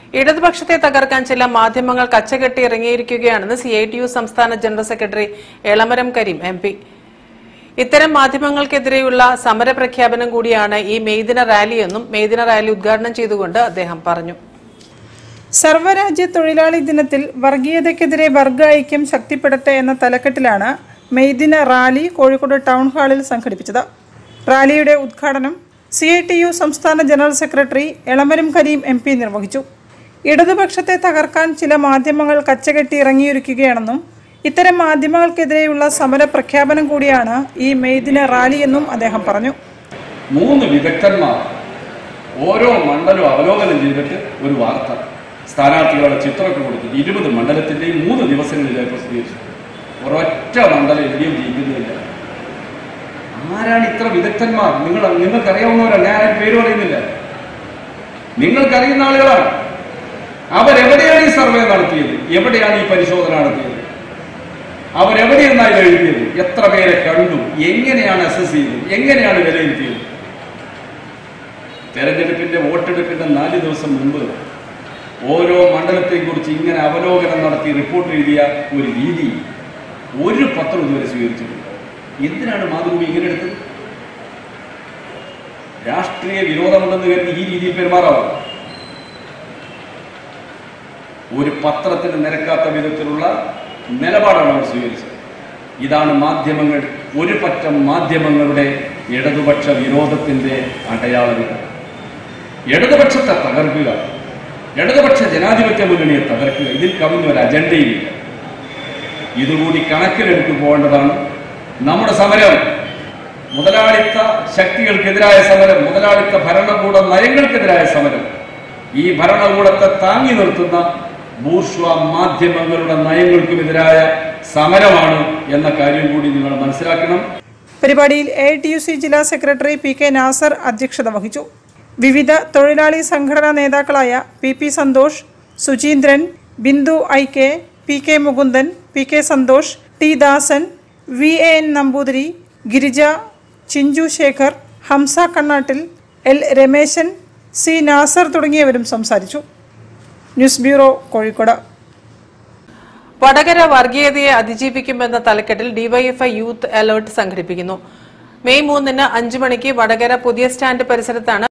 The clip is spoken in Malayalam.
ഇടതുപക്ഷത്തെ തകർക്കാൻ ചില മാധ്യമങ്ങൾ കച്ചകെട്ടി ഇറങ്ങിയിരിക്കുകയാണെന്ന് സി ഐ ടി യു സംസ്ഥാന general secretary Elamaram Kareem M P ഇത്തരം മാധ്യമങ്ങൾക്കെതിരെയുള്ള സമരപ്രഖ്യാപനം കൂടിയാണ് ഈ മെയ്ദിന റാലിയെന്നും മെയ്ദിന റാലി ഉദ്ഘാടനം ചെയ്തുകൊണ്ട് അദ്ദേഹം പറഞ്ഞു സർവ്വരാജ്യ തൊഴിലാളി ദിനത്തിൽ വർഗീയതയ്ക്കെതിരെ വർഗ ഐക്യം ശക്തിപ്പെടട്ടെ എന്ന തലക്കെട്ടിലാണ് മെയ്ദിന റാലി കോഴിക്കോട് ടൗൺ ഹാളിൽ സംഘടിപ്പിച്ചത് റാലിയുടെ ഉദ്ഘാടനം സി ഐ ടി യു സംസ്ഥാന general secretary Elamaram Kareem M P നിർവഹിച്ചു ഇടതുപക്ഷത്തെ തകർക്കാൻ ചില മാധ്യമങ്ങൾ കച്ചകെട്ടി ഇറങ്ങിയിരിക്കുകയാണെന്നും ഇത്തരം മാധ്യമങ്ങൾക്കെതിരെയുള്ള സമര പ്രഖ്യാപനം കൂടിയാണ് ഈ മെയ്ദിന റാലിയെന്നും അദ്ദേഹം പറഞ്ഞു മൂന്ന് വിദഗ്ധന്മാർ ഓരോ മണ്ഡലവും അവലോകനം ചെയ്തിട്ട് ഒരു വാർത്ത സ്ഥാനാർത്ഥികളുടെ ചിത്രമൊക്കെ കൊടുത്തിട്ട് ഇരുപത് മണ്ഡലത്തിൻ്റെയും മൂന്ന് ദിവസങ്ങളിലായി പ്രസിദ്ധീകരിച്ചു ഒരൊറ്റ മണ്ഡലം എവിടെയും ജയിക്കുന്നില്ല ആരാണ് ഇത്ര വിദഗ്ധന്മാർ നിങ്ങൾ നിങ്ങൾക്കറിയാവുന്നവരാണ് ഞാൻ ആരും പേര് പറയുന്നില്ല നിങ്ങൾക്കറിയുന്ന ആളുകളാണ് അവരെവിടെയാണ് ഈ സർവേ നടത്തിയത് എവിടെയാണ് ഈ പരിശോധന നടത്തിയത് അവരെവിടെയെന്നാണ് ഇത് എഴുതിയത് എത്ര പേരെ കണ്ടു എങ്ങനെയാണ് അസസ് ചെയ്തത് എങ്ങനെയാണ് വിലയിരുത്തിയത് തെരഞ്ഞെടുപ്പിന്റെ വോട്ടെടുപ്പിന്റെ നാല് ദിവസം മുമ്പ് ഓരോ മണ്ഡലത്തെക്കുറിച്ച് ഇങ്ങനെ അവലോകനം നടത്തി റിപ്പോർട്ട് എഴുതിയ ഒരു രീതി ഒരു പത്രം ഇതുവരെ സ്വീകരിച്ചിട്ടുണ്ട് എന്തിനാണ് മാതൃഭൂമി ഇങ്ങനെ എടുത്തത് രാഷ്ട്രീയ വിരോധമുണ്ടെന്ന് കരുതി ഈ രീതിയിൽ പെരുമാറാവോ ഒരു പത്രത്തിന് നിരക്കാത്ത വിധത്തിലുള്ള നിലപാടാണ് അവർ സ്വീകരിച്ചത് ഇതാണ് മാധ്യമങ്ങൾ ഒരു പറ്റം മാധ്യമങ്ങളുടെ ഇടതുപക്ഷ വിരോധത്തിന്റെ അടയാളങ്ങൾ ഇടതുപക്ഷത്തെ തകർക്കുക ഇടതുപക്ഷ ജനാധിപത്യ മുന്നണിയെ തകർക്കുക ഇതിൽ കവിഞ്ഞൊരു അജണ്ടയിലില്ല ഇതുകൂടി കണക്കിലെടുത്തു പോകേണ്ടതാണ് നമ്മുടെ സമരം മുതലാളിത്ത ശക്തികൾക്കെതിരായ സമരം മുതലാളിത്ത ഭരണകൂട നയങ്ങൾക്കെതിരായ സമരം ഈ ഭരണകൂടത്തെ താങ്ങി നിർത്തുന്ന ബൂർഷ്വ മാധ്യമങ്ങളുടെ നയങ്ങൾക്കുമെതിരായ സമരമാണ് എന്ന കാര്യം കൂടി നിങ്ങൾ മനസ്സിലാക്കണം പരിപാടിയിൽ എ ടി യു സി ജില്ലാ സെക്രട്ടറി പി കെ നാസർ അധ്യക്ഷത വഹിച്ചു വിവിധ തൊഴിലാളി സംഘടനാ നേതാക്കളായ P P Santhosh Suchindran Bindu I K P K Mukundan P K Santhosh T Dasan V A N Namboothiri Girija Chinchu Shekhar Hamsa Kannattil L Rameshan C Nasar തുടങ്ങിയവരും സംസാരിച്ചു ന്യൂസ് ബ്യൂറോ കോഴിക്കോട് വടകര വർഗീയതയെ അതിജീവിക്കുമെന്ന തലക്കെട്ടിൽ ഡിവൈഎഫ്ഐ യൂത്ത് അലേർട്ട് സംഘടിപ്പിക്കുന്നു മെയ് മൂന്നിന് അഞ്ചു മണിക്ക് വടകര പുതിയ സ്റ്റാൻഡ് പരിസരത്താണ്